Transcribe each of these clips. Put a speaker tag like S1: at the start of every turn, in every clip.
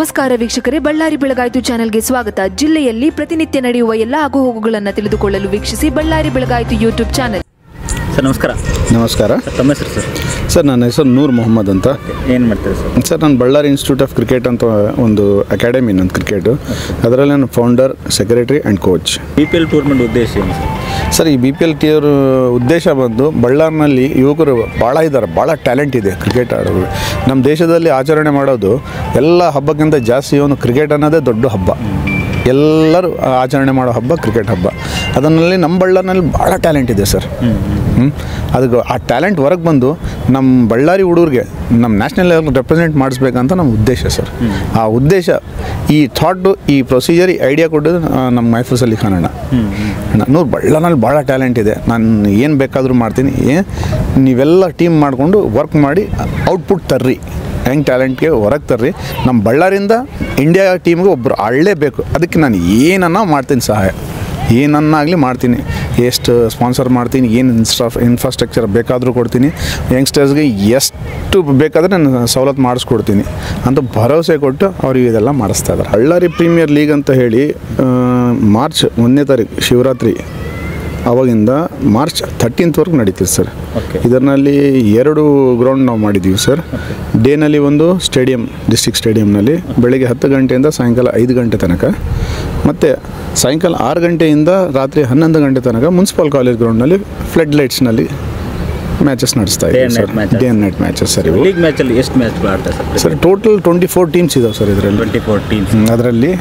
S1: ನಮಸ್ಕಾರ ವೀಕ್ಷಕರೇ ಬಳ್ಳಾರಿ ಬೆಳಗಾಯಿತು ಚಾನೆಲ್ಗೆ ಸ್ವಾಗತ ಜಿಲ್ಲೆಯಲ್ಲಿ ಪ್ರತಿನಿತ್ಯ ನಡೆಯುವ ಎಲ್ಲ ಆಗುಹೋಗುಗಳನ್ನು ತಿಳಿದುಕೊಳ್ಳಲು ವೀಕ್ಷಿಸಿ ಬಳ್ಳಾರಿ ಬೆಳಗಾಯಿತು ಯೂಟ್ಯೂಬ್ ಚಾನೆಲ್
S2: ಸರ್ ನಮಸ್ಕಾರ
S3: ನಮಸ್ಕಾರ
S2: ಸರ್ ತಮ್ಮ ಹೆಸರು ಸರ್
S3: ಸರ್ ನನ್ನ ಹೆಸರು ನೂರ್ ಮೊಹಮ್ಮದ್ ಅಂತ
S2: ಏನು ಮಾಡ್ತೀರಿ ಸರ್
S3: ಸರ್ ನಾನು ಬಳ್ಳಾರಿ ಇನ್ಸ್ಟಿಟ್ಯೂಟ್ ಆಫ್ ಕ್ರಿಕೆಟ್ ಅಂತ ಒಂದು ಅಕಾಡೆಮಿ ನನ್ನ ಕ್ರಿಕೆಟು ಅದರಲ್ಲಿ ನಾನು founder secretary and coach
S2: B P L tournament ಉದ್ದೇಶ ಏನು ಸರ್
S3: ಸರ್ ಈ ಬಿ ಪಿ ಎಲ್ ಟಿಯರ್ ಉದ್ದೇಶ ಬಂದು ಬಳ್ಳಾರಿನಲ್ಲಿ ಯುವಕರು ಭಾಳ ಇದ್ದಾರೆ ಭಾಳ ಟ್ಯಾಲೆಂಟ್ ಇದೆ ಕ್ರಿಕೆಟ್ ಆಡೋರು ನಮ್ಮ ದೇಶದಲ್ಲಿ ಆಚರಣೆ ಮಾಡೋದು ಎಲ್ಲ ಹಬ್ಬಕ್ಕಿಂತ ಜಾಸ್ತಿ ಒಂದು ಕ್ರಿಕೆಟ್ ಅನ್ನೋದೇ ದೊಡ್ಡ ಹಬ್ಬ ಎಲ್ಲರೂ ಆಚರಣೆ ಮಾಡೋ ಹಬ್ಬ ಕ್ರಿಕೆಟ್ ಹಬ್ಬ ಅದರಲ್ಲಿ ನಮ್ಮ ಬಳ್ಳಾರಿನಲ್ಲಿ ಭಾಳ ಟ್ಯಾಲೆಂಟ್ ಇದೆ ಸರ್ ಹ್ಞೂ ಅದಕ್ಕೆ ಆ ಟ್ಯಾಲೆಂಟ್ ಹೊರಗೆ ಬಂದು ನಮ್ಮ ಬಳ್ಳಾರಿ ಹುಡುಗರಿಗೆ ನಮ್ಮ ನ್ಯಾಷನಲ್ ಲೆವೆಲ್ ರೆಪ್ರೆಸೆಂಟ್ ಮಾಡಿಸ್ಬೇಕಂತ ನಮ್ಮ ಉದ್ದೇಶ ಸರ್ ಆ ಉದ್ದೇಶ ಈ ಥಾಟು ಈ ಪ್ರೊಸೀಜರ್ ಈ ಐಡಿಯಾ ಕೊಟ್ಟದ್ದು ಆ, ನಮ್ಮ ಮೈಫೂಸ್ ಅಲಿ ಖಾನ್ ಅಣ್ಣ ಅಣ್ಣ ನೂರು ಬಳ್ಳಾರಿನಲ್ಲಿ ಭಾಳ ಟ್ಯಾಲೆಂಟ್ ಇದೆ ನಾನು ಏನು ಬೇಕಾದರೂ ಮಾಡ್ತೀನಿ ಏ- ನೀವೆಲ್ಲ ಟೀಮ್ ಮಾಡಿಕೊಂಡು ವರ್ಕ್ ಮಾಡಿ ಔಟ್ಪುಟ್ ತರ್ರಿ ಹೆಂಗೆ ಟ್ಯಾಲೆಂಟ್ಗೆ ಹೊರಗೆ ತರ್ರಿ ನಮ್ಮ ಬಳ್ಳಾರಿಂದ ಇಂಡಿಯಾ ಟೀಮ್ಗೆ ಒಬ್ಬರು ಆಡಲೇಬೇಕು ಅದಕ್ಕೆ ನಾನು ಏನನ್ನ ಮಾಡ್ತೀನಿ ಸಹಾಯ ಏನನ್ನಾಗಲಿ ಮಾಡ್ತೀನಿ ಎಷ್ಟು ಸ್ಪಾನ್ಸರ್ ಮಾಡ್ತೀನಿ ಏನು ಇನ್ಸ್ಟಾ ಇನ್ಫ್ರಾಸ್ಟ್ರಕ್ಚರ್ ಬೇಕಾದರೂ ಕೊಡ್ತೀನಿ ಯಂಗ್ಸ್ಟರ್ಸ್ಗೆ ಎಷ್ಟು ಬೇಕಾದರೆ ನಾನು ಸವಲತ್ತು ಮಾಡಿಸ್ಕೊಡ್ತೀನಿ ಅಂತ ಭರವಸೆ ಕೊಟ್ಟು ಅವ್ರಿಗೆ ಇದೆಲ್ಲ ಮಾಡಿಸ್ತಾ ಇದ್ದಾರೆ ಬಳ್ಳಾರಿ ಪ್ರೀಮಿಯರ್ ಲೀಗ್ ಅಂತ ಹೇಳಿ ಆ, ಮಾರ್ಚ್ ಒಂದನೇ ತಾರೀಕು ಶಿವರಾತ್ರಿ ಅವಾಗಿಂದ ಮಾರ್ಚ್ ಥರ್ಟೀನ್ತ್ವರೆಗೂ ನಡೀತೀವಿ ಸರ್
S2: Okay.
S3: ಇದರಲ್ಲಿ ಎರಡು ಗ್ರೌಂಡ್ ನಾವು ಮಾಡಿದ್ದೀವಿ ಸರ್ ಡೇನಲ್ಲಿ ಒಂದು ಸ್ಟೇಡಿಯಂ ಡಿಸ್ಟಿಕ್ ಸ್ಟೇಡಿಯಂನಲ್ಲಿ ಬೆಳಗ್ಗೆ ಹತ್ತು ಗಂಟೆಯಿಂದ ಸಾಯಂಕಾಲ ಐದು ಗಂಟೆ ತನಕ ಮತ್ತು ಸಾಯಂಕಾಲ ಆರು ಗಂಟೆಯಿಂದ ರಾತ್ರಿ ಹನ್ನೊಂದು ಗಂಟೆ ತನಕ ಮುನ್ಸಿಪಲ್ ಕಾಲೇಜ್ ಗ್ರೌಂಡ್ನಲ್ಲಿ ಫ್ಲಡ್ ಲೈಟ್ಸ್ನಲ್ಲಿ ಮ್ಯಾಚಸ್ ನಡೆಸ್ತಾ
S2: Day
S3: ಇದ್ದೀವಿ
S2: and
S3: sir
S2: night matches.
S3: Day and night matches sir ಇವು
S2: ಲೀಗ್ ಮ್ಯಾಚಲ್ಲಿ ಎಷ್ಟು ಮ್ಯಾಚ್ಗಳು ಆಡ್ತಾರೆ sir
S3: sir total twenty four teams ಇದಾವೆ ಸರ್ ಇದರಲ್ಲಿ
S2: ಟ್ವೆಂಟಿ ಫೋರ್ ಟೀಮ್ಸ್
S3: ಅದರಲ್ಲಿ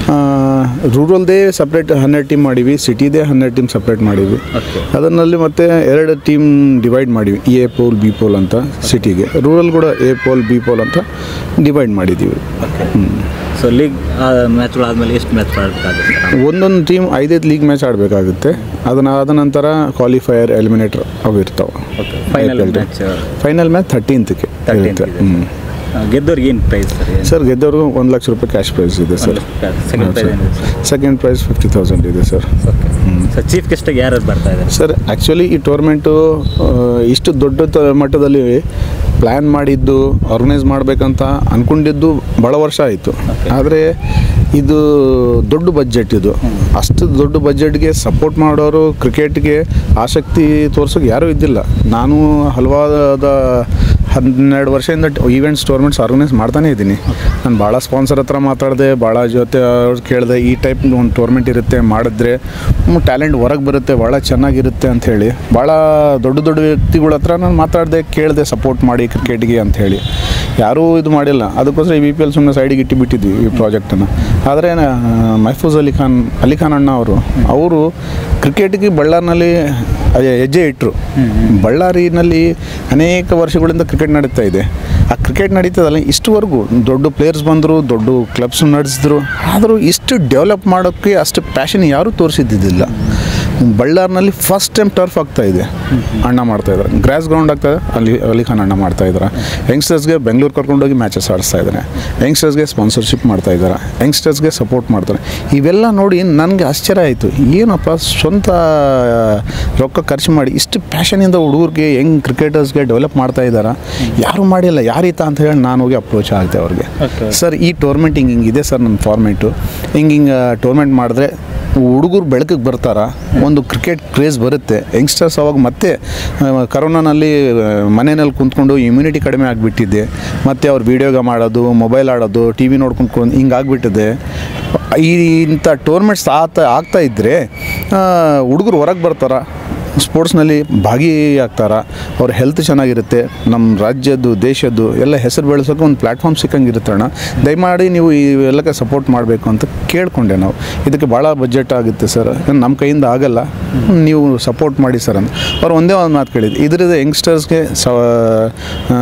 S3: ರೂರಲ್ದೇ ಸಪ್ರೇಟ್ ಹನ್ನೆರಡು ಟೀಮ್ ಮಾಡೀವಿ ಸಿಟಿದೇ ಹನ್ನೆರಡು ಟೀಮ್ ಸಪ್ರೇಟ್ ಮಾಡೀವಿ
S2: Okay.
S3: ಅದರಲ್ಲಿ ಮತ್ತೆ ಎರಡು ಟೀಮ್ ಡಿವೈಡ್ ಮಾಡೀವಿ ಎ ಪೋಲ್ ಬಿ ಪೋಲ್ ಅಂತ ಸಿಟಿಗೆ ರೂರಲ್ ಕೂಡ ಎ ಪೋಲ್ ಬಿ ಪೋಲ್ ಅಂತ ಡಿವೈಡ್ ಮಾಡಿದ್ದೀವಿ
S2: ಸೊ ಲೀಗ್ ಮ್ಯಾಚ್ಗಳು ಆದಮೇಲೆ ಎಷ್ಟು ಮ್ಯಾಚ್ ಆಡಬೇಕಾಗುತ್ತೆ ಸರ್
S3: ಒಂದೊಂದು ಟೀಮ್ ಐದೈದು ಲೀಗ್ ಮ್ಯಾಚ್ ಆಡಬೇಕಾಗುತ್ತೆ ಅದನ್ನ ಆದ ನಂತರ ಕ್ವಾಲಿಫೈಯರ್ ಎಲಿಮಿನೇಟರ್ ಅವು ಇರ್ತಾವೆ
S2: okay final match
S3: final match ಥರ್ಟೀನ್ತ್ಗೆ ಇರುತ್ತೆ ಹ್ಞೂ
S2: ಗೆದ್ದವ್ರಿಗೆ ಏನು ಪ್ರೈಸ್ ಸರ್
S3: ಸರ್ ಗೆದ್ದವರು ಒಂದು ಲಕ್ಷ ರೂಪಾಯಿ ಕ್ಯಾಶ್ ಪ್ರೈಸ್ ಇದೆ ಸರ್
S2: ಸೆಕೆಂಡ್ ಪ್ರೈಸ್ ಏನಿದೆ sir
S3: second prize fifty thousand ಇದೆ ಸರ್
S2: ಓಕೆ ಸರ್ ಚೀಫ್ ಗೆಸ್ಟಾಗಿ ಯಾರು ಬರ್ತಾ ಇದ್ದಾರೆ
S3: ಸರ್ ಆ್ಯಕ್ಚುಲಿ ಈ ಟೂರ್ಮೆಂಟು ಇಷ್ಟು ದೊಡ್ಡ ತ- ಮಟ್ಟದಲ್ಲಿ ಪ್ಲ್ಯಾನ್ ಮಾಡಿದ್ದು ಆರ್ಗನೈಸ್ ಮಾಡಬೇಕಂತ ಅಂದ್ಕೊಂಡಿದ್ದು ಭಾಳ ವರ್ಷ ಆಯಿತು ಆದರೆ ಇದು ದೊಡ್ಡ ಬಜೆಟ್ ಇದು ಅಷ್ಟು ದೊಡ್ಡ ಬಜೆಟ್ಗೆ ಸಪೋರ್ಟ್ ಮಾಡೋರು ಕ್ರಿಕೆಟ್ಗೆ ಆಸಕ್ತಿ ತೋರ್ಸೋಕೆ ಯಾರೂ ಇದ್ದಿಲ್ಲ ನಾನು ಹಲವಾದ ಹನ್ನೆರಡು ವರ್ಷದಿಂದ ಈವೆಂಟ್ಸ್ ಟೂರ್ಮೆಂಟ್ಸ್ ಆರ್ಗನೈಸ್ ಮಾಡ್ತಾನೇ ಇದ್ದೀನಿ ನಾನು ಭಾಳ ಸ್ಪಾನ್ಸರ್ ಹತ್ರ ಮಾತಾಡಿದೆ ಭಾಳ ಜೊತೆ ಅವ್ರು ಕೇಳಿದೆ ಈ ಟೈಪ್ ಒಂದು ಟೂರ್ಮೆಂಟ್ ಇರುತ್ತೆ ಮಾಡಿದ್ರೆ ಟ್ಯಾಲೆಂಟ್ ಹೊರಗೆ ಬರುತ್ತೆ ಭಾಳ ಚೆನ್ನಾಗಿರುತ್ತೆ ಅಂತ ಹೇಳಿ ಭಾಳ ದೊಡ್ಡ ದೊಡ್ಡ ವ್ಯಕ್ತಿಗಳ ಹತ್ರ ನಾನು ಮಾತಾಡಿದೆ ಕೇಳಿದೆ ಸಪೋರ್ಟ್ ಮಾಡಿ ಕ್ರಿಕೆಟ್ಗೆ ಅಂತ ಹೇಳಿ ಯಾರೂ ಇದು ಮಾಡಿಲ್ಲ ಅದಕ್ಕೋಸ್ಕರ ಈ ಬಿ ಪಿ ಎಲ್ ಸುಮ್ಮನೆ ಸೈಡಿಗೆ ಇಟ್ಟು ಬಿಟ್ಟಿದ್ವಿ ಈ ಪ್ರಾಜೆಕ್ಟನ್ನು ಆದರೆ ಮಹಫೂಜ್ ಅಲಿ ಖಾನ್ ಅಲಿ ಖಾನ್ ಅಣ್ಣ ಅವರು ಅವರು ಕ್ರಿಕೆಟ್ಗೆ ಬಳ್ಳಾರಿನಲ್ಲಿ ಅದೇ ಹೆಜ್ಜೆ ಇಟ್ಟರು ಬಳ್ಳಾರಿನಲ್ಲಿ ಅನೇಕ ವರ್ಷಗಳಿಂದ ಕ್ರಿಕೆಟ್ ನಡೀತಾ ಇದೆ ಆ ಕ್ರಿಕೆಟ್ ನಡೀತದಲ್ಲ ಇಷ್ಟುವರೆಗೂ ದೊಡ್ಡ ಪ್ಲೇಯರ್ಸ್ ಬಂದರು ದೊಡ್ಡ ಕ್ಲಬ್ಸ್ ನಡೆಸಿದ್ರು ಆದರೂ ಇಷ್ಟು ಡೆವಲಪ್ ಮಾಡೋಕ್ಕೆ ಅಷ್ಟು ಪ್ಯಾಷನ್ ಯಾರೂ ತೋರಿಸಿದ್ದಿದ್ದಿಲ್ಲ ಬಳ್ಳಾರಿನಲ್ಲಿ ಫಸ್ಟ್ ಟೈಮ್ ಟರ್ಫ್ ಆಗ್ತಾ ಇದೆ ಅಣ್ಣ ಮಾಡ್ತಾ ಇದ್ದಾರೆ ಗ್ರಾಸ್ ಗ್ರೌಂಡ್ ಆಗ್ತಾ ಇದೆ ಅಲ್ಲಿ ಅಲಿ ಖಾನ್ ಅಣ್ಣ ಮಾಡ್ತಾ ಇದ್ದಾರೆ ಯಂಗ್ಸ್ಟರ್ಸ್ಗೆ ಬೆಂಗಳೂರು ಕರ್ಕೊಂಡೋಗಿ ಮ್ಯಾಚಸ್ ಆಡಿಸ್ತಾ ಇದ್ದಾರೆ ಯಂಗ್ಸ್ಟರ್ಸ್ಗೆ ಸ್ಪಾನ್ಸರ್ಶಿಪ್ ಮಾಡ್ತಾ ಇದ್ದಾರೆ ಯಂಗ್ಸ್ಟರ್ಸ್ಗೆ ಸಪೋರ್ಟ್ ಮಾಡ್ತಾರೆ ಇವೆಲ್ಲ ನೋಡಿ ನನಗೆ ಆಶ್ಚರ್ಯ ಆಯಿತು ಏನಪ್ಪ ಸ್ವಂತ ರೊಕ್ಕ ಖರ್ಚು ಮಾಡಿ ಇಷ್ಟು ಪ್ಯಾಷನಿಂದ ಹುಡುಗರಿಗೆ ಹೆಂಗೆ ಕ್ರಿಕೆಟರ್ಸ್ಗೆ ಡೆವಲಪ್ ಮಾಡ್ತಾ ಇದ್ದಾರೆ ಯಾರು ಮಾಡಿಲ್ಲ ಯಾರೀತ ಅಂತ ಹೇಳಿ ನಾನು ಹೋಗಿ ಅಪ್ರೋಚ್ ಆಗ್ತೆ ಅವ್ರಿಗೆ
S2: Okay.
S3: ಸರ್ ಈ ಟೂರ್ಮೆಂಟ್ ಹಿಂಗೆ ಹಿಂಗಿದೆ ಸರ್ ನನ್ನ ಫಾರ್ಮೇಟು ಹಿಂಗೆ ಹಿಂಗೆ ಟೂರ್ಮೆಂಟ್ ಮಾಡಿದ್ರೆ ಹುಡುಗರು ಬೆಳಕಿಗೆ ಬರ್ತಾರ ಒಂದು ಕ್ರಿಕೆಟ್ ಕ್ರೇಜ್ ಬರುತ್ತೆ ಯಂಗ್ಸ್ಟರ್ಸ್ ಅವಾಗ ಮತ್ತೆ ಆ, ಕರೋನಾನಲ್ಲಿ ಆ, ಮನೆಯಲ್ಲಿ ಕುಂತ್ಕೊಂಡು ಇಮ್ಯುನಿಟಿ ಕಡಿಮೆ ಆಗಿಬಿಟ್ಟಿದೆ ಮತ್ತು ಅವ್ರು ವೀಡಿಯೋಗ ಮಾಡೋದು ಮೊಬೈಲ್ ಆಡೋದು ಟಿ ವಿ ನೋಡ್ಕೊಂಡು ಕುಂತ್ ಹಿಂಗೆ ಆಗಿಬಿಟ್ಟಿದೆ ಈ ಇಂಥ ಟೂರ್ಮೆಂಟ್ಸ್ ಆತ ಆಗ್ತಾ ಇದ್ದರೆ ಹುಡುಗರು ಹೊರಗೆ ಬರ್ತಾರ ಸ್ಪೋರ್ಟ್ಸ್ನಲ್ಲಿ ಭಾಗಿಯಾಗ್ತಾರ ಅವ್ರ ಹೆಲ್ತ್ ಚೆನ್ನಾಗಿರುತ್ತೆ ನಮ್ಮ ರಾಜ್ಯದ್ದು ದೇಶದ್ದು ಎಲ್ಲ ಹೆಸರು ಬೆಳೆಸೋಕೆ ಒಂದು ಪ್ಲ್ಯಾಟ್ಫಾರ್ಮ್ ಸಿಕ್ಕಂಗಿರುತ್ತೆ ಅಣ್ಣ ದಯಮಾಡಿ ನೀವು ಇವೆಲ್ಲಕ್ಕೆ ಸಪೋರ್ಟ್ ಮಾಡಬೇಕು ಅಂತ ಕೇಳಿಕೊಂಡೆ ನಾವು ಇದಕ್ಕೆ ಭಾಳ ಬಜೆಟ್ ಆಗುತ್ತೆ ಸರ್ ನಮ್ಮ ಕೈಯಿಂದ ಆಗಲ್ಲ ನೀವು ಸಪೋರ್ಟ್ ಮಾಡಿ ಸರ್ ಅಂತ ಅವ್ರು ಒಂದೇ ಒಂದು ಮಾತು ಕೇಳಿದ್ದು ಇದರಿಂದ ಯಂಗ್ಸ್ಟರ್ಸ್ಗೆ ಸ ಆ,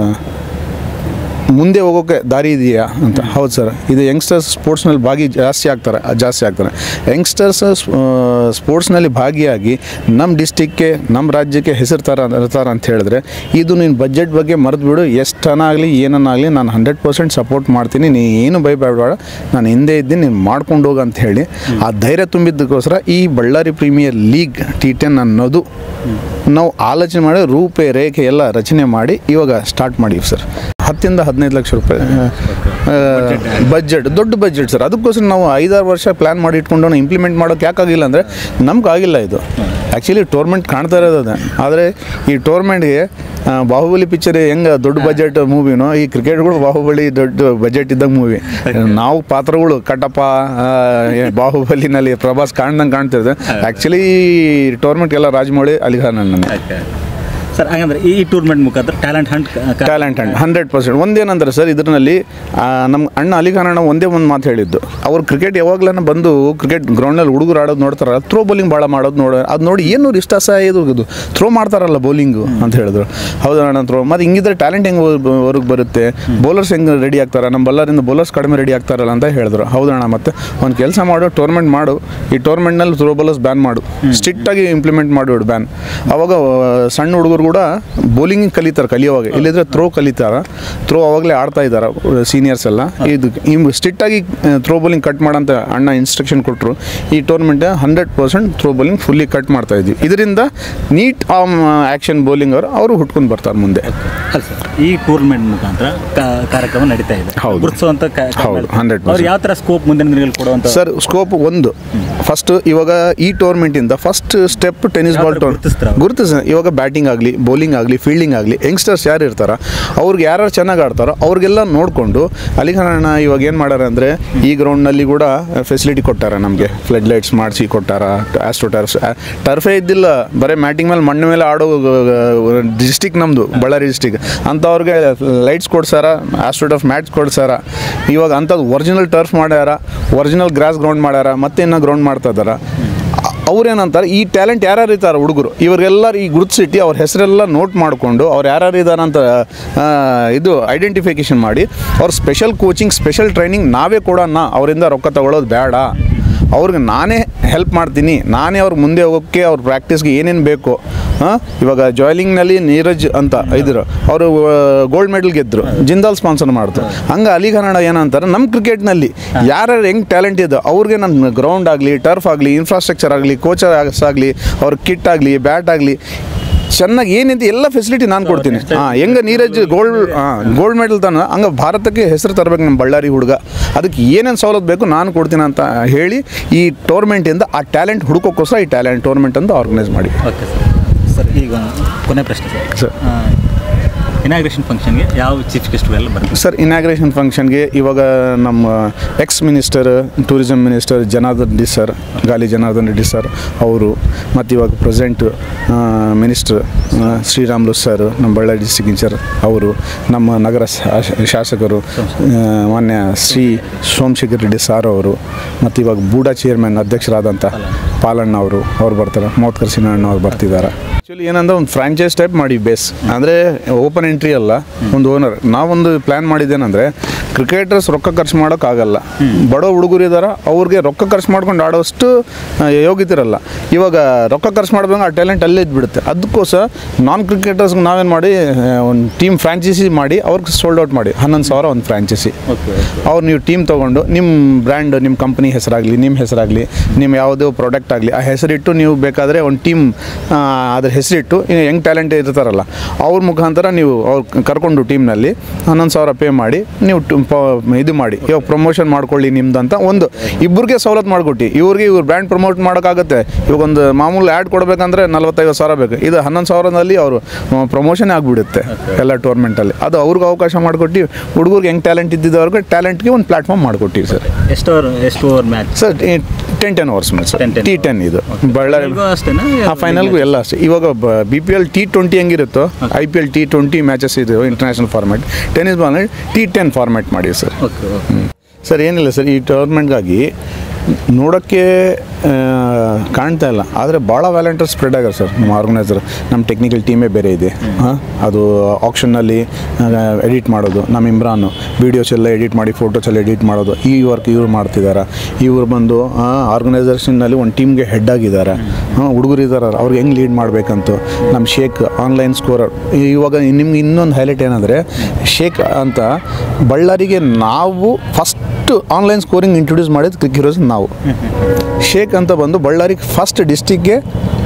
S3: ಮುಂದೆ ಹೋಗೋಕ್ಕೆ ದಾರಿ ಇದೆಯಾ ಅಂತ ಹೌದು ಸರ್ ಇದು ಯಂಗ್ಸ್ಟರ್ಸ್ ಸ್ಪೋರ್ಟ್ಸ್ನಲ್ಲಿ ಭಾಗಿ ಜಾಸ್ತಿ ಆಗ್ತಾರೆ ಜಾಸ್ತಿ ಆಗ್ತಾರೆ ಯಂಗ್ಸ್ಟರ್ಸ್ ಸ್ಪೋರ್ಟ್ಸ್ನಲ್ಲಿ ಭಾಗಿಯಾಗಿ ನಮ್ಮ ಡಿಸ್ಟಿಕ್ಗೆ ನಮ್ಮ ರಾಜ್ಯಕ್ಕೆ ಹೆಸರು ತರ ತರ್ತಾರೆ ಅಂತ ಹೇಳಿದ್ರೆ ಇದು ನೀನು ಬಜೆಟ್ ಬಗ್ಗೆ ಮರೆತು ಬಿಡು ಎಷ್ಟನ್ನಾಗಲಿ ಏನನ್ನಾಗಲಿ ನಾನು ಹಂಡ್ರೆಡ್ ಪರ್ಸೆಂಟ್ ಸಪೋರ್ಟ್ ಮಾಡ್ತೀನಿ ನೀ ಏನು ಭಯಪಡಬೇಡ ನಾನು ಹಿಂದೆ ಇದ್ದೀನಿ ನೀನು ಮಾಡ್ಕೊಂಡು ಹೋಗು ಅಂತ ಹೇಳಿ ಆ ಧೈರ್ಯ ತುಂಬಿದ್ದಕ್ಕೋಸ್ಕರ ಈ Bellary premier league T ten ಅನ್ನೋದು ನಾವು ಆಲೋಚನೆ ಮಾಡಿ ರೂಪೇ ರೇಖೆ ಎಲ್ಲ ರಚನೆ ಮಾಡಿ ಇವಾಗ ಸ್ಟಾರ್ಟ್ ಮಾಡೀವಿ ಸರ್ ಹತ್ತಿಂದ ಹದಿನೈದು ಲಕ್ಷ ರೂಪಾಯಿ ಬಜೆಟ್ ದೊಡ್ಡ ಬಜೆಟ್ ಸರ್ ಅದಕ್ಕೋಸ್ಕರ ನಾವು ಐದಾರು ವರ್ಷ ಪ್ಲ್ಯಾನ್ ಮಾಡಿ ಇಟ್ಕೊಂಡು ಇಂಪ್ಲಿಮೆಂಟ್ ಮಾಡೋಕೆ ಯಾಕಾಗಿಲ್ಲ ಅಂದರೆ ನಮ್ಗೆ ಆಗಿಲ್ಲ ಇದು ಆ್ಯಕ್ಚುಲಿ ಟೋರ್ಮೆಂಟ್ ಕಾಣ್ತಾ ಇರೋದು ಅದೇ ಆದರೆ ಈ ಟೋರ್ಮೆಂಟ್ಗೆ ಬಾಹುಬಲಿ ಪಿಕ್ಚರ್ ಹೆಂಗೆ ದೊಡ್ಡ ಬಜೆಟ್ ಮೂವಿನೋ ಈ ಕ್ರಿಕೆಟ್ಗಳು ಬಾಹುಬಲಿ ದೊಡ್ಡ ಬಜೆಟ್ ಇದ್ದಂಗೆ ಮೂವಿ ನಾವು ಪಾತ್ರಗಳು ಕಟ್ಟಪ್ಪ ಆ, ಏ- ಬಾಹುಬಲಿನಲ್ಲಿ ಪ್ರಭಾಸ್ ಕಾಣ್ದಂಗೆ ಕಾಣ್ತಿರ್ತದೆ ಆ್ಯಕ್ಚುಲಿ ಈ ಟೋರ್ಮೆಂಟ್ ಎಲ್ಲ ರಾಜಮೌಳಿ ಅಲಿಖಾನ್ ನನ್ನ
S2: ಸರ್ ಹಾಗಂದ್ರೆ ಈ ಟೂರ್ನಮೆಂಟ್ ಮುಖಾಂತರ talent hunt
S3: talent hunt hundred percent ಒಂದೇನಂದ್ರೆ ಸರ್ ಇದರಲ್ಲಿ ನಮ್ಮ ಅಣ್ಣ ಅಲಿಖಾನ್ ಅಣ್ಣ ಒಂದೇ ಒಂದು ಮಾತು ಹೇಳಿದ್ದು ಅವ್ರು ಕ್ರಿಕೆಟ್ ಯಾವಾಗ್ಲೂ ಬಂದು ಕ್ರಿಕೆಟ್ ಗ್ರೌಂಡಲ್ಲಿ ಹುಡುಗರು ಆಡೋದು ನೋಡ್ತಾರ ಥ್ರೋ ಬೌಲಿಂಗ್ ಭಾಳ ಮಾಡೋದು ನೋಡ ಅದು ನೋಡಿ ಏನು ಇಷ್ಟ ಸಹ ಇದು ಇದು ಥ್ರೋ ಮಾಡ್ತಾರಲ್ಲ ಬೌಲಿಂಗು ಅಂತ ಹೇಳಿದ್ರು ಹೌದಾ ಅಣ್ಣ ಥ್ರೋ ಮತ್ತು ಹಿಂಗಿದ್ರೆ ಟ್ಯಾಲೆಂಟ್ ಹೆಂಗೆ ಹೊರಗೆ ಬರುತ್ತೆ ಬೌಲರ್ಸ್ ಹೆಂಗೆ ರೆಡಿ ಆಗ್ತಾರೆ ನಮ್ಮ ಬಲ್ಲರಿಂದ ಬೌಲರ್ಸ್ ಕಡಿಮೆ ರೆಡಿ ಆಗ್ತಾರಲ್ಲ ಅಂತ ಹೇಳಿದ್ರು ಹೌದಣ್ಣ ಮತ್ತೆ ಒಂದು ಕೆಲಸ ಮಾಡು ಟೂರ್ನಮೆಂಟ್ ಮಾಡು ಈ ಟೂರ್ನಮೆಂಟ್ನಲ್ಲಿ ಥ್ರೋ ಬೌಲರ್ಸ್ ಬ್ಯಾನ್ ಮಾಡು ಸ್ಟ್ರಿಕ್ಟಾಗಿ ಇಂಪ್ಲಿಮೆಂಟ್ ಮಾಡಿಬಿಡು ಬ್ಯಾನ್ ಅವಾಗ ಆ, ಸಣ್ಣ ಹುಡುಗರು ಕೂಡ ಬೌಲಿಂಗ್ ಕಲಿತಾರೆ ಕಲಿಯೋವಾಗ ಇಲ್ಲಿದ್ರೆ ಥ್ರೋ ಕಲಿತಾರ ಥ್ರೋ ಅವಾಗಲೇ ಆಡ್ತಾ ಇದ್ದಾರೆ ಸೀನಿಯರ್ಸ್ ಎಲ್ಲ ಇದು ಇಮ್ ಸ್ಟ್ರಿಕ್ಟಾಗಿ ಥ್ರೋ ಬೌಲಿಂಗ್ ಕಟ್ ಮಾಡಂತ ಅಣ್ಣ ಇನ್ಸ್ಟ್ರಕ್ಷನ್ ಕೊಟ್ಟರು ಈ tournament hundred percent throw bowling fully cut ಮಾಡ್ತಾ ಇದ್ವಿ ಇದರಿಂದ ನೀಟ್ ಆಮ್ ಆ್ಯಕ್ಷನ್ ಬೌಲಿಂಗ್ ಅವರು ಅವರು ಹುಟ್ಕೊಂಡು ಬರ್ತಾರೆ ಮುಂದೆ
S2: ಅಲ್ಲ ಸರ್ ಈ ಟೂರ್ನಮೆಂಟ್ ಮುಖಾಂತರ ಕಾ- ಕಾರ್ಯಕ್ರಮ ನಡೀತಾ ಇದೆ
S3: ಹೌದು.
S2: ಗುರುತಿಸುವಂತ ಕ-
S3: ಹೌದು, 100%.
S2: ಅವ್ರು ಯಾವ ತರ ಸ್ಕೋಪ್ ಮುಂದಿನ ದಿನಗಳಲ್ಲಿ ಕೊಡುವಂತ
S3: ಸರ್ ಸ್ಕೋಪ್ ಒಂದು ಫಸ್ಟ್ ಇವಾಗ ಈ ಟೂರ್ನಮೆಂಟಿಂದ ಫಸ್ಟ್ ಸ್ಟೆಪ್ ಟೆನ್ನಿಸ್
S2: ಯಾವ
S3: ಬಾಲ್
S2: ಥರ
S3: ಟೂರ್
S2: ಗುರ್ತಿಸ್ತೀರಾ?
S3: ಗುರುತಿಸ ಇವಾಗ ಬ್ಯಾಟಿಂಗ್ ಆಗಲಿ ಬೌಲಿಂಗ್ ಆಗಲಿ ಫೀಲ್ಡಿಂಗ್ ಆಗಲಿ ಯಂಗ್ಸ್ಟರ್ಸ್ ಯಾರು ಇರ್ತಾರ ಅವ್ರಿಗೆ ಯಾರು ಚೆನ್ನಾಗಿ ಆಡ್ತಾರೋ ಅವ್ರಿಗೆಲ್ಲ ನೋಡಿಕೊಂಡು ಅಲಿಖಾನ್ ಅಣ್ಣ ಇವಾಗ ಏನು ಮಾಡ್ಯಾರ ಅಂದರೆ ಈ ಗ್ರೌಂಡ್ನಲ್ಲಿ ಕೂಡ ಫೆಸಿಲಿಟಿ ಕೊಟ್ಟಾರ ನಮಗೆ ಫ್ಲಡ್ ಲೈಟ್ಸ್ ಮಾಡಿಸಿ ಕೊಟ್ಟಾರ ಆಸ್ಟ್ರೋ ಟರ್ಫ್ ಟರ್ಫೇ ಇದ್ದಿಲ್ಲ ಬರೀ ಮ್ಯಾಟಿಂಗ್ ಮೇಲೆ ಮಣ್ಣು ಮೇಲೆ ಆಡೋ ಡಿಸ್ಟಿಕ್ ನಮ್ಮದು ಬಳ್ಳಾರಿ ಡಿಸ್ಟಿಕ್ ಅಂಥವ್ರಿಗೆ ಲೈಟ್ಸ್ ಕೊಡ್ಸಾರ ಆಸ್ಟ್ರೋ ಟರ್ಫ್ ಮ್ಯಾಟ್ಸ್ ಕೊಡ್ಸಾರ ಇವಾಗ ಅಂಥದ್ದು ಒರಿಜಿನಲ್ ಟರ್ಫ್ ಮಾಡ್ಯಾರ ಒರಿಜಿನಲ್ ಗ್ರಾಸ್ ಗ್ರೌಂಡ್ ಮಾಡ್ಯಾರ ಮತ್ತೆ ಇನ್ನೂ ಗ್ರೌಂಡ್ ಮಾಡ್ತಾ ಇದಾರ ಅವ್ರೇನಂತಾರೆ ಈ ಟ್ಯಾಲೆಂಟ್ ಯಾರ್ಯಾರು ಇದ್ದಾರೆ ಹುಡುಗರು ಇವರಿಗೆಲ್ಲರೂ ಈ ಗುರುತಿಸಿಟ್ಟು ಅವ್ರ ಹೆಸರೆಲ್ಲ ನೋಟ್ ಮಾಡಿಕೊಂಡು ಅವ್ರು ಯಾರ್ಯಾರು ಇದ್ದಾರೆ ಅಂತ ಆ, ಇದು ಐಡೆಂಟಿಫಿಕೇಷನ್ ಮಾಡಿ ಅವ್ರ ಸ್ಪೆಷಲ್ ಕೋಚಿಂಗ್ ಸ್ಪೆಷಲ್ ಟ್ರೈನಿಂಗ್ ನಾವೇ ಕೊಡೋಣ ಅವರಿಂದ ರೊಕ್ಕ ತಗೊಳ್ಳೋದು ಬೇಡ ಅವ್ರಿಗೆ ನಾನೇ ಹೆಲ್ಪ್ ಮಾಡ್ತೀನಿ ನಾನೇ ಅವ್ರ ಮುಂದೆ ಹೋಗೋಕ್ಕೆ ಅವ್ರ ಪ್ರಾಕ್ಟೀಸ್ಗೆ ಏನೇನು ಬೇಕು ಹಾಂ ಇವಾಗ ಜಾಯ್ಲಿಂಗ್ನಲ್ಲಿ ನೀರಜ್ ಅಂತ ಇದ್ರು ಅವರು ಗೋಲ್ಡ್ ಮೆಡಲ್ ಗೆದ್ದರು ಜಿಂದಾಲ್ ಸ್ಪಾನ್ಸರ್ ಮಾಡ್ತು ಹಂಗೆ ಅಲಿ ಕನ್ನಡ ಏನಂತಾರೆ ನಮ್ಮ ಕ್ರಿಕೆಟ್ನಲ್ಲಿ ಯಾರ್ಯಾರು ಹೆಂಗೆ ಟ್ಯಾಲೆಂಟ್ ಇದೆ ಅವ್ರಿಗೆ ನನ್ನ ಗ್ರೌಂಡ್ ಆಗಲಿ ಟರ್ಫ್ ಆಗಲಿ ಇನ್ಫ್ರಾಸ್ಟ್ರಕ್ಚರ್ ಆಗಲಿ ಕೋಚರ್ಸ್ ಆಗಲಿ ಅವ್ರ ಕಿಟ್ ಆಗಲಿ ಬ್ಯಾಟ್ ಆಗಲಿ ಚೆನ್ನಾಗಿ ಏನಿದೆ ಎಲ್ಲ ಫೆಸಿಲಿಟಿ ನಾನು ಕೊಡ್ತೀನಿ ಹಾಂ ಹೆಂಗೆ ನೀರಜ್ ಗೋಲ್ಡ್ ಹಾಂ ಗೋಲ್ಡ್ ಮೆಡಲ್ ತಾನ ಹಂಗೆ ಭಾರತಕ್ಕೆ ಹೆಸರು ತರಬೇಕು ನಮ್ಮ ಬಳ್ಳಾರಿ ಹುಡುಗ ಅದಕ್ಕೆ ಏನೇನು ಸವಲತ್ತು ಬೇಕು ನಾನು ಕೊಡ್ತೀನಿ ಅಂತ ಹೇಳಿ ಈ ಟೂರ್ಮೆಂಟಿಂದ ಆ ಟ್ಯಾಲೆಂಟ್ ಹುಡುಕೋಕ್ಕೋಸ್ಕರ ಈ ಟ್ಯಾಲೆಂಟ್ ಟೂರ್ಮೆಂಟ್ ಅಂತ ಆರ್ಗನೈಸ್ ಮಾಡಿ
S2: ಓಕೆ ಸರ್ ಸರ್ ಈಗ ಕೊನೆ ಪ್ರಶ್ನೆ ಸರ್
S3: ಸರ್.
S2: ಇನಾಗ್ರೇಷನ್ ಫಂಕ್ಷನ್ಗೆ ಯಾವ ಚೀಫ್ ಗೆಸ್ಟ್ಗಳೆಲ್ಲ ಬರ್ತಾರೆ
S3: ಸರ್ ಇನಾಗ್ರೇಷನ್ ಫಂಕ್ಷನ್ಗೆ ಇವಾಗ ನಮ್ಮ ex minister tourism minister Janardhan Reddy sir Gali Janardhan Reddy sir ಅವರು ಮತ್ತು ಇವಾಗ ಪ್ರೆಸೆಂಟ್ ಮಿನಿಸ್ಟರ್ ಶ್ರೀರಾಮ್ಲು ಸರ್ ನಮ್ಮ ಬಳ್ಳಾರಿ ಡಿಸ್ಟಿಕ್ ಇನ್ಚಾರ್ ಅವರು ನಮ್ಮ ನಗರ ಶಾ- ಶಾಸಕರು ಆ, ಮಾನ್ಯ ಶ್ರೀ ಸೋಮಶೇಖರ್ ರೆಡ್ಡಿ ಸಾರ್ ಅವರು ಮತ್ತು ಇವಾಗ ಬೂಡಾ ಚೇರ್ಮನ್ ಅಧ್ಯಕ್ಷರಾದಂಥ ಪಾಲಣ್ಣ ಅವರು ಅವ್ರು ಬರ್ತಾರೆ ಮೋತ್ಕರ್ ಸಿನಣ್ಣ ಅವ್ರು ಬರ್ತಿದ್ದಾರೆ ಆ್ಯಕ್ಚುಲಿ ಏನಂದ್ರೆ ಒಂದು ಫ್ರಾಂಚೈಸ್ ಟೈಪ್ ಮಾಡಿ ಬೇಸ್ ಅಂದರೆ ಓಪನ್ ಎಂಟ್ರಿ ಅಲ್ಲ ಒಂದು ಓನರ್ ನಾವೊಂದು ಪ್ಲ್ಯಾನ್ ಮಾಡಿದ್ದೇನೆಂದರೆ ಕ್ರಿಕೆಟರ್ಸ್ ರೊಕ್ಕ ಖರ್ಚು ಮಾಡೋಕ್ಕಾಗಲ್ಲ ಬಡ ಹುಡುಗರು ಇದ್ದಾರೆ ಅವ್ರಿಗೆ ರೊಕ್ಕ ಖರ್ಚು ಮಾಡ್ಕೊಂಡು ಆಡೋಷ್ಟು ಆ, ಯೋಗ್ಯತೆ ಇರಲ್ಲ ಇವಾಗ ರೊಕ್ಕ ಖರ್ಚು ಮಾಡ್ಬೇಕು ಆ ಟ್ಯಾಲೆಂಟ್ ಅಲ್ಲೇ ಇದ್ಬಿಡುತ್ತೆ ಅದಕ್ಕೋಸ್ಕರ ನಾನ್ ಕ್ರಿಕೆಟರ್ಸ್ಗೆ ನಾವೇನು ಮಾಡಿ ಒಂದು ಟೀಮ್ ಫ್ರಾಂಚೈಸಿ ಮಾಡಿ ಅವ್ರಿಗೆ ಸೋಲ್ಡ್ ಔಟ್ ಮಾಡಿ ಹನ್ನೊಂದು ಸಾವಿರ ಒಂದು ಫ್ರಾಂಚೈಸಿ
S2: ಓಕೆ
S3: ಅವ್ರು ನೀವು ಟೀಮ್ ತೊಗೊಂಡು ನಿಮ್ಮ ಬ್ರ್ಯಾಂಡ್ ನಿಮ್ಮ ಕಂಪ್ನಿ ಹೆಸರಾಗಲಿ ನಿಮ್ಮ ಹೆಸರಾಗಲಿ ನಿಮ್ಮ ಯಾವುದೋ ಪ್ರಾಡಕ್ಟ್ ಆಗಲಿ ಆ ಹೆಸರಿಟ್ಟು ನೀವು ಬೇಕಾದರೆ ಒಂದು ಟೀಮ್ ಅದ್ರ ಹೆಸರಿಟ್ಟು ಯಂಗ್ ಟ್ಯಾಲೆಂಟ್ ಇರ್ತಾರಲ್ಲ ಅವ್ರ ಮುಖಾಂತರ ನೀವು ಅವ್ರು ಕರ್ಕೊಂಡು ಟೀಮ್ನಲ್ಲಿ ಹನ್ನೊಂದು ಸಾವಿರ ಪೇ ಮಾಡಿ ನೀವು ಟ- ಪ- ಇದು ಮಾಡಿ ಇವಾಗ ಪ್ರಮೋಷನ್ ಮಾಡ್ಕೊಳ್ಳಿ ನಿಮ್ದು ಅಂತ ಒಂದು ಇಬ್ಬರಿಗೆ ಸವಲತ್ತು ಮಾಡಿಕೊಟ್ಟು ಇವ್ರಿಗೆ ಇವ್ರ ಬ್ರ್ಯಾಂಡ್ ಪ್ರಮೋಟ್ ಮಾಡೋಕ್ಕಾಗತ್ತೆ ಇವಾಗ ಒಂದು ಮಾಮೂಲು ಆ್ಯಡ್ ಕೊಡಬೇಕಂದ್ರೆ ನಲ್ವತ್ತೈವತ್ತು ಸಾವಿರ ಬೇಕು ಇದು ಹನ್ನೊಂದು ಸಾವಿರದಲ್ಲಿ ಅವರು ಪ್ರಮೋಷನ್ ಆಗಿಬಿಡುತ್ತೆ ಎಲ್ಲ ಟೂರ್ಮೆಂಟಲ್ಲಿ ಅದು ಅವ್ರಿಗೆ ಅವಕಾಶ ಮಾಡಿಕೊಟ್ಟು ಹುಡುಗರಿಗೆ ಹೆಂಗೆ ಟ್ಯಾಲೆಂಟ್ ಇದ್ದಿದ್ದವ್ರಿಗೆ ಟ್ಯಾಲೆಂಟ್ಗೆ ಒಂದು ಪ್ಲಾಟ್ಫಾರ್ಮ್ ಮಾಡಿಕೊಟ್ಟಿವಿ ಸರ್
S2: ಎಷ್ಟು ಓವರ್ ಎಷ್ಟು over match
S3: sir ten ten overs match
S2: 10 10
S3: T ten ಇದು ಬಳ್ಳಾರಿ
S2: ಅಷ್ಟೇನಾ
S3: ಆ ಫೈನಲ್ಗೂ ಎಲ್ಲ ಅಷ್ಟೇ ಇವಾಗ B P L T twenty ಹೆಂಗಿರುತ್ತೋ I P L T twenty matches ಇದು international format tennis ball T ten format ಮಾಡಿ ಸರ್
S2: ಓಕೆ ಓಕೆ
S3: ಸರ್ ಏನಿಲ್ಲ ಸರ್ ಈ ಟೂರ್ನಮೆಂಟ್ಗಾಗಿ ನೋಡೋಕ್ಕೆ ಆ, ಕಾಣ್ತಾ ಇಲ್ಲ ಆದರೆ ಭಾಳ ವ್ಯಾಲೆಂಟರ್ ಸ್ಪ್ರೆಡ್ ಆಗ್ಯಾರ ಸರ್ ನಮ್ಮ ಆರ್ಗನೈಸರ್ ನಮ್ಮ ಟೆಕ್ನಿಕಲ್ ಟೀಮೇ ಬೇರೆ ಇದೆ ಹಾಂ ಅದು ಆಕ್ಷನ್ನಲ್ಲಿ ಎಡಿಟ್ ಮಾಡೋದು ನಮ್ಮ ಇಮ್ರಾನು ವೀಡಿಯೋಸ್ ಎಲ್ಲ ಎಡಿಟ್ ಮಾಡಿ ಫೋಟೋಸ್ ಎಲ್ಲ ಎಡಿಟ್ ಮಾಡೋದು ಈ ವರ್ಕ್ ಇವ್ರು ಮಾಡ್ತಿದ್ದಾರೆ ಇವ್ರು ಬಂದು ಆರ್ಗನೈಸೇಷನ್ನಲ್ಲಿ ಒಂದು ಟೀಮ್ಗೆ ಹೆಡ್ ಆಗಿದ್ದಾರೆ ಹಾಂ ಹುಡುಗರು ಇದ್ದಾರೆ ಅವ್ರಿಗೆ ಹೆಂಗೆ ಲೀಡ್ ಮಾಡಬೇಕಂತ ನಮ್ಮ ಶೇಕ್ ಆನ್ಲೈನ್ ಸ್ಕೋರರ್ ಇವಾಗ ನಿಮ್ಗೆ ಇನ್ನೊಂದು ಹೈಲೈಟ್ ಏನಂದರೆ ಶೇಕ್ ಅಂತ ಬಳ್ಳಾರಿಗೆ ನಾವು ಫಸ್ಟ್ ಆನ್ಲೈನ್ ಸ್ಕೋರಿಂಗ್ ಇಂಟ್ರೊಡ್ಯೂಸ್ ಮಾಡಿದ ಕ್ರಿಕ್ ಹೀರೋಸ್ ನಾವು ಶೇಕ್ ಅಂತ ಬಂದು ಬಳ್ಳಾರಿಗೆ ಫಸ್ಟ್ ಡಿಸ್ಟಿಕ್ಗೆ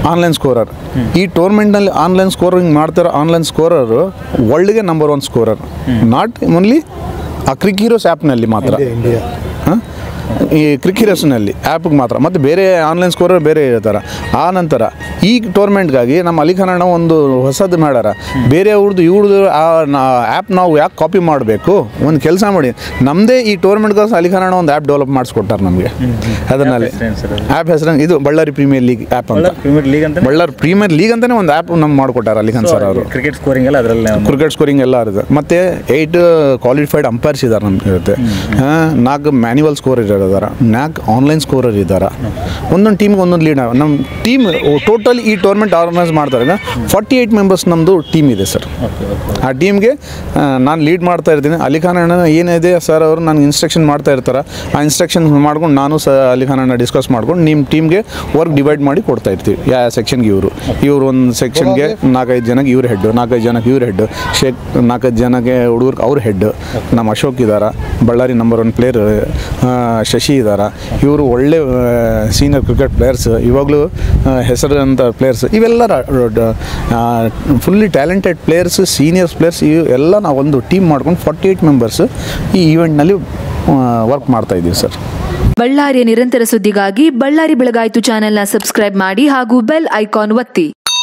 S3: ಆನ್ಲೈನ್ ಸ್ಕೋರರ್ ಈ ಟೂರ್ನಮೆಂಟ್ನಲ್ಲಿ ಆನ್ಲೈನ್ ಸ್ಕೋರಿಂಗ್ ಮಾಡ್ತಿರೋ ಆನ್ಲೈನ್ ಸ್ಕೋರರು ವರ್ಲ್ಡ್ಗೆ number one scorer not only ಆ ಕ್ರಿಕೀರೋಸ್ ಆ್ಯಪ್ನಲ್ಲಿ ಮಾತ್ರ ಹಾಂ ಈ ಕ್ರಿಕಿರಸ್ನಲ್ಲಿ ಆ್ಯಪ್ಗೆ ಮಾತ್ರ ಮತ್ತು ಬೇರೆ ಆನ್ಲೈನ್ ಸ್ಕೋರರ್ ಬೇರೆ ಇರ್ತಾರೆ ಆ ನಂತರ ಈ ಟೂರ್ನಮೆಂಟ್ಗಾಗಿ ನಮ್ಮ ಅಲಿಖಾನ್ ಅಣ್ಣ ಒಂದು ಹೊಸದು ಮಾಡ್ಯಾರ ಬೇರೆ ಅವ್ರದ್ದು ಇವ್ರದ್ದು ಆ ಆ್ಯಪ್ ನಾವು ಯಾಕೆ ಕಾಪಿ ಮಾಡಬೇಕು ಒಂದು ಕೆಲಸ ಮಾಡಿ ನಮ್ಮದೇ ಈ ಟೂರ್ನಮೆಂಟ್ಗೋಸ್ಕರ ಅಲಿಖಾನ್ ಅಣ್ಣ ಒಂದು ಆ್ಯಪ್ ಡೆವಲಪ್ ಮಾಡಿಸ್ಕೊಟ್ಟಾರೆ ನಮಗೆ ಅದರಲ್ಲಿ
S2: ಹೆಸ್ರೇನು ಸರ್ ಅದು?
S3: ಆ್ಯಪ್ ಹೆಸರು ಇದು ಬಳ್ಳಾರಿ ಪ್ರೀಮಿಯರ್ ಲೀಗ್ ಆ್ಯಪ್ ಅಂತ
S2: ಪ್ರೀಮಿಯರ್ ಲೀಗ್ ಅಂತ
S3: ಬಳ್ಳಾರಿ ಪ್ರೀಮಿಯರ್ ಲೀಗ್ ಅಂತಲೇ ಒಂದು ಆ್ಯಪ್ ನಮ್ಗೆ ಮಾಡಿಕೊಟ್ಟಾರೆ ಅಲಿಖಾನ್ ಸರ್ ಅವರು
S2: ಕ್ರಿಕೆಟ್ ಸ್ಕೋರಿಂಗ್ ಎಲ್ಲ ಅದರಲ್ಲೇ
S3: ಕ್ರಿಕೆಟ್ ಸ್ಕೋರಿಂಗ್ ಎಲ್ಲ ಇದೆ ಮತ್ತು ಏಯ್ಟ್ ಕ್ವಾಲಿಫೈಡ್ ಅಂಪೈರ್ಸ್ ಇದ್ದಾರೆ ನಮ್ಗೆ ಇರುತ್ತೆ ಹಾಂ ನಾಲ್ಕು ಮ್ಯಾನ್ಯುವಲ್ ಸ್ಕೋರ್ ಇದ್ದಾರೆ ನಾಲ್ಕು ಆನ್ಲೈನ್ ಸ್ಕೋರರ್ ಇದ್ದಾರೆ ಒಂದೊಂದು ಟೀಮ್ಗೆ ಒಂದೊಂದು ಲೀಡ್ ನಮ್ಮ ಟೀಮ್ ಟೋಟಲ್ ಈ ಟೂರ್ನಮೆಂಟ್ ಆರ್ಗನೈಸ್ ಮಾಡ್ತಾರೆ ಫಾರ್ಟಿ ಏಯ್ಟ್ ಮೆಂಬರ್ಸ್ ನಮ್ಮದು ಟೀಮ್ ಇದೆ ಸರ್
S2: ಓಕೆ ಓಕೆ
S3: ಆ ಟೀಮ್ಗೆ ನಾನು ಲೀಡ್ ಮಾಡ್ತಾ ಇರ್ತೀನಿ ಅಲಿಖಾನ್ ಅಣ್ಣ ಏನಿದೆ ಸರ್ ಅವರು ನನಗೆ ಇನ್ಸ್ಟ್ರಕ್ಷನ್ ಮಾಡ್ತಾ ಇರ್ತಾರೆ ಆ ಇನ್ಸ್ಟ್ರಕ್ಷನ್ ಮಾಡ್ಕೊಂಡು ನಾನು ಸ ಅಲಿಖಾನ್ ಅಣ್ಣ ಡಿಸ್ಕಸ್ ಮಾಡ್ಕೊಂಡು ನಿಮ್ಮ ಟೀಮ್ಗೆ ವರ್ಕ್ ಡಿವೈಡ್ ಮಾಡಿ ಕೊಡ್ತಾ ಇರ್ತೀವಿ ಯಾವ ಸೆಕ್ಷನ್ಗೆ ಇವರು ಇವರು ಒಂದು ಸೆಕ್ಷನ್ಗೆ ನಾಲ್ಕೈದು ಜನಕ್ಕೆ ಇವ್ರ ಹೆಡ್ ನಾಲ್ಕೈದು ಜನಕ್ಕೆ ಇವ್ರ ಹೆಡ್ ಶೇಕ್ ನಾಲ್ಕೈದು ಜನಕ್ಕೆ ಹುಡುಗರು ಅವ್ರ ಹೆಡ್ ನಮ್ಮ ಅಶೋಕ್ ಇದ್ದಾರೆ Bellary number one player Shashi ಇದ್ದಾರೆ ಇವರು ಒಳ್ಳೆ ಸೀನಿಯರ್ ಕ್ರಿಕೆಟ್ ಪ್ಲೇಯರ್ಸ್ ಇವಾಗಲೂ ಹೆಸರು ಅಂತ ಪ್ಲೇಯರ್ಸ್ ಇವೆಲ್ಲ fully talented players seniors players ಇವು ಎಲ್ಲ ನಾವು ಒಂದು ಟೀಮ್ ಮಾಡ್ಕೊಂಡು ಫಾರ್ಟಿ ಏಯ್ಟ್ ಮೆಂಬರ್ಸ್ ಈ ಈವೆಂಟ್ನಲ್ಲಿ ವರ್ಕ್ ಮಾಡ್ತಾ ಇದ್ದೀವಿ ಸರ್
S1: ಬಳ್ಳಾರಿಯ ನಿರಂತರ ಸುದ್ದಿಗಾಗಿ ಬಳ್ಳಾರಿ ಬೆಳಗಾಯಿತು ಚಾನೆಲ್ನ ಸಬ್ಸ್ಕ್ರೈಬ್ ಮಾಡಿ ಹಾಗೂ ಬೆಲ್ ಐಕಾನ್ ಒತ್ತಿ